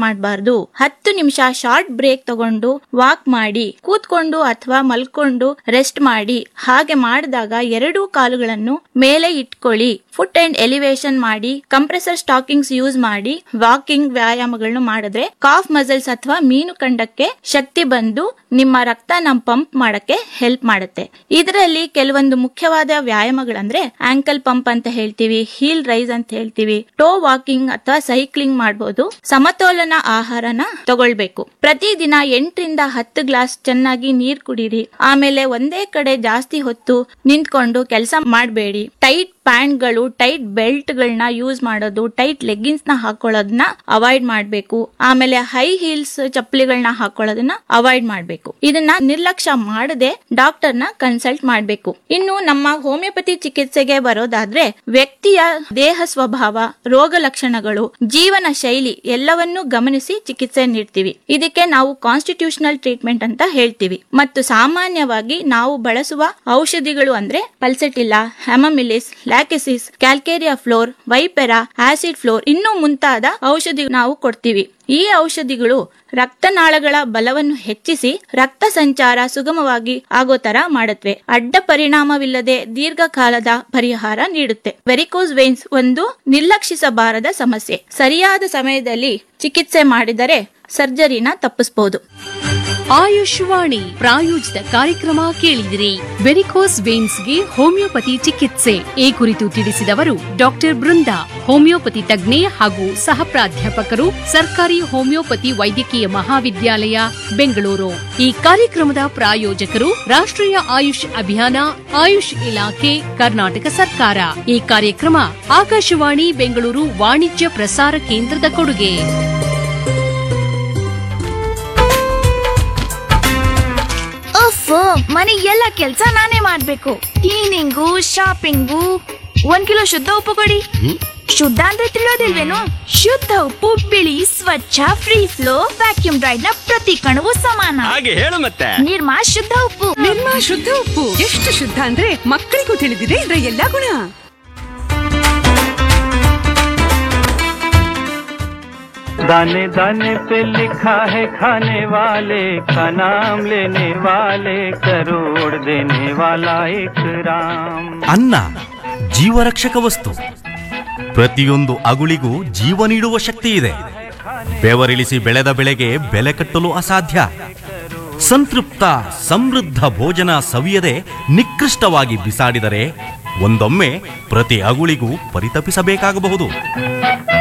ಮಾಡಬಾರ್ದು ಹತ್ತು ನಿಮಿಷ ಶಾರ್ಟ್ ಬ್ರೇಕ್ ತಗೊಂಡು ವಾಕ್ ಮಾಡಿ ಕೂತ್ಕೊಂಡು ಅಥವಾ ಮಲ್ಕೊಂಡು ರೆಸ್ಟ್ ಮಾಡಿ ಹಾಗೆ ಮಾಡಿದಾಗ ಎರಡೂ ಕಾಲುಗಳನ್ನು ಮೇಲೆ ಇಟ್ಕೊಳ್ಳಿ ಫುಟ್ ಅಂಡ್ ಎಲಿವೇಶನ್ ಮಾಡಿ ಕಂಪ್ರೆಸರ್ ಸ್ಟಾಕಿಂಗ್ಸ್ ಯೂಸ್ ಮಾಡಿ ವಾಕಿಂಗ್ ವ್ಯಾಯಾಮಗಳನ್ನು ಮಾಡಿದ್ರೆ ಕಾಫ್ ಮಸಲ್ಸ್ ಅಥವಾ ಮೀನು ಕಂಡಕ್ಕೆ ಶಕ್ತಿ ಬಂದು ನಿಮ್ಮ ರಕ್ತನ ಪಂಪ್ ಮಾಡಕ್ಕೆ ಹೆಲ್ಪ್ ಮಾಡುತ್ತೆ ಇದರಲ್ಲಿ ಕೆಲವೊಂದು ಮುಖ್ಯವಾದ ವ್ಯಾಯಾಮಗಳಂದ್ರೆ ಆಂಕಲ್ ಪಂಪ್ ಅಂತ ಹೇಳ್ತೀವಿ ಹೀಲ್ ರೈಸ್ ಅಂತ ಹೇಳ್ತೀವಿ ಟೋ ವಾಕಿಂಗ್ ಅಥವಾ ಸೈಕ್ಲಿಂಗ್ ಮಾಡಬಹುದು ಸಮತೋಲನ ಆಹಾರನ ತಗೊಳ್ಬೇಕು ಪ್ರತಿದಿನ ಎಂಟರಿಂದ ಹತ್ತು ಗ್ಲಾಸ್ ಚೆನ್ನಾಗಿ ನೀರ್ ಕುಡೀರಿ ಆಮೇಲೆ ಒಂದೇ ಕಡೆ ಜಾಸ್ತಿ ಹೊತ್ತು ನಿಂತ್ಕೊಂಡು ಕೆಲಸ ಮಾಡಬೇಡಿ ಟೈಟ್ ಪ್ಯಾಂಟ್ಗಳು ಟೈಟ್ ಬೆಲ್ಟ್ ಗಳನ್ನ ಯೂಸ್ ಮಾಡೋದು ಟೈಟ್ ಲೆಗ್ಗಿನ್ಸ್ ನ ಹಾಕೊಳ್ಳೋದನ್ನ ಅವಾಯ್ಡ್ ಮಾಡಬೇಕು ಆಮೇಲೆ ಹೈ ಹೀಲ್ಸ್ ಚಪ್ಪಲಿಗಳನ್ನ ಹಾಕೊಳ್ಳೋದನ್ನ ಅವಾಯ್ಡ್ ಮಾಡಬೇಕು ಇದನ್ನ ನಿರ್ಲಕ್ಷ್ಯ ಮಾಡದೆ ಡಾಕ್ಟರ್ ನ ಕನ್ಸಲ್ಟ್ ಮಾಡಬೇಕು ಇನ್ನು ನಮ್ಮ ಹೋಮಿಯೋಪತಿ ಚಿಕಿತ್ಸೆಗೆ ಬರೋದಾದ್ರೆ ವ್ಯಕ್ತಿಯ ದೇಹ ಸ್ವಭಾವ ರೋಗ ಲಕ್ಷಣಗಳು ಜೀವನ ಶೈಲಿ ಎಲ್ಲವನ್ನೂ ಗಮನಿಸಿ ಚಿಕಿತ್ಸೆ ನೀಡ್ತೀವಿ ಇದಕ್ಕೆ ನಾವು ಕಾನ್ಸ್ಟಿಟ್ಯೂಷನಲ್ ಟ್ರೀಟ್ಮೆಂಟ್ ಅಂತ ಹೇಳ್ತೀವಿ ಮತ್ತು ಸಾಮಾನ್ಯವಾಗಿ ನಾವು ಬಳಸುವ ಔಷಧಿಗಳು ಅಂದ್ರೆ Pulsatilla Hamamelis Lachesis Calcarea fluor Vipera acid fluor ಇನ್ನೂ ಮುಂತಾದ ಔಷಧಿ ನಾವು ಕೊಡ್ತೀವಿ ಈ ಔಷಧಿಗಳು ರಕ್ತನಾಳಗಳ ಬಲವನ್ನು ಹೆಚ್ಚಿಸಿ ರಕ್ತ ಸಂಚಾರ ಸುಗಮವಾಗಿ ಆಗೋ ತರ ಮಾಡುತ್ತವೆ ಅಡ್ಡ ಪರಿಣಾಮವಿಲ್ಲದೆ ದೀರ್ಘಕಾಲದ ಪರಿಹಾರ ನೀಡುತ್ತೆ ವೆರಿಕೋಸ್ ವೇನ್ಸ್ ಒಂದು ನಿರ್ಲಕ್ಷಿಸಬಾರದ ಸಮಸ್ಯೆ ಸರಿಯಾದ ಸಮಯದಲ್ಲಿ ಚಿಕಿತ್ಸೆ ಮಾಡಿದರೆ ಸರ್ಜರಿನ ತಪ್ಪಿಸಬಹುದು ಆಯುಷ್ವಾಣಿ ಪ್ರಾಯೋಜಿತ ಕಾರ್ಯಕ್ರಮ ಕೇಳಿದಿರಿ ವೆರಿಕೋಸ್ ವೇನ್ಸ್ಗೆ ಹೋಮಿಯೋಪತಿ ಚಿಕಿತ್ಸೆ ಈ ಕುರಿತು ತಿಳಿಸಿದವರು ಡಾಕ್ಟರ್ ಬೃಂದಾ ಹೋಮಿಯೋಪತಿ ತಜ್ಞೆ ಹಾಗೂ ಸಹ ಪ್ರಾಧ್ಯಾಪಕರು ಸರ್ಕಾರಿ ಹೋಮಿಯೋಪತಿ ವೈದ್ಯಕೀಯ ಮಹಾವಿದ್ಯಾಲಯ ಬೆಂಗಳೂರು ಈ ಕಾರ್ಯಕ್ರಮದ ಪ್ರಾಯೋಜಕರು ರಾಷ್ಟ್ರೀಯ ಆಯುಷ್ ಅಭಿಯಾನ ಆಯುಷ್ ಇಲಾಖೆ ಕರ್ನಾಟಕ ಸರ್ಕಾರ ಈ ಕಾರ್ಯಕ್ರಮ ಆಕಾಶವಾಣಿ ಬೆಂಗಳೂರು ವಾಣಿಜ್ಯ ಪ್ರಸಾರ ಕೇಂದ್ರದ ಕೊಡುಗೆ ಅಫ್ ಮನೆ ಎಲ್ಲ ಕೆಲ್ಸ ನಾನೇ ಮಾಡ್ಬೇಕು ಕ್ಲೀನಿಂಗು ಶಾಪಿಂಗು ಒಂದ್ ಕಿಲೋ ಶುದ್ಧ ಉಪ್ಪು ಕೊಡಿ ಶುದ್ಧ ಅಂದ್ರೆ ತಿಳಿಯೋದಿಲ್ವೇನು ಶುದ್ಧ ಉಪ್ಪು ಬಿಳಿ ಸ್ವಚ್ಛ ಫ್ರೀ ಫ್ಲೋ ವ್ಯಾಕ್ಯೂಮ್ ಡ್ರೈಡ್ ನ ಪ್ರತಿ ಕಣವು ಸಮಾನ ಹಾಗೆ ಹೇಳು ಮತ್ತೆ ನಿರ್ಮಾ ಶುದ್ಧ ಉಪ್ಪು ನಿರ್ಮಾ ಶುದ್ಧ ಉಪ್ಪು ಎಷ್ಟು ಶುದ್ಧ ಅಂದ್ರೆ ಮಕ್ಕಳಿಗೂ ತಿಳಿದಿದೆ ಇದರ ಎಲ್ಲಾ ಗುಣ दाने दाने पे लिखा है खाने वाले का नाम लेने वाले करोड़ देने वाला एक राम ಅನ್ನ ಜೀವರಕ್ಷಕ ವಸ್ತು ಪ್ರತಿಯೊಂದು ಅಗುಳಿಗೂ ಜೀವ ನೀಡುವ ಶಕ್ತಿ ಇದೆ ಬೆವರಿಳಿಸಿ ಬೆಳೆದ ಬೆಳೆಗೆ ಬೆಲೆ ಕಟ್ಟಲು ಅಸಾಧ್ಯ ಸಂತೃಪ್ತ ಸಮೃದ್ಧ ಭೋಜನ ಸವಿಯದೆ ನಿಕೃಷ್ಟವಾಗಿ ಬಿಸಾಡಿದರೆ ಒಂದೊಮ್ಮೆ ಪ್ರತಿ ಅಗುಳಿಗೂ ಪರಿತಪಿಸಬೇಕಾಗಬಹುದು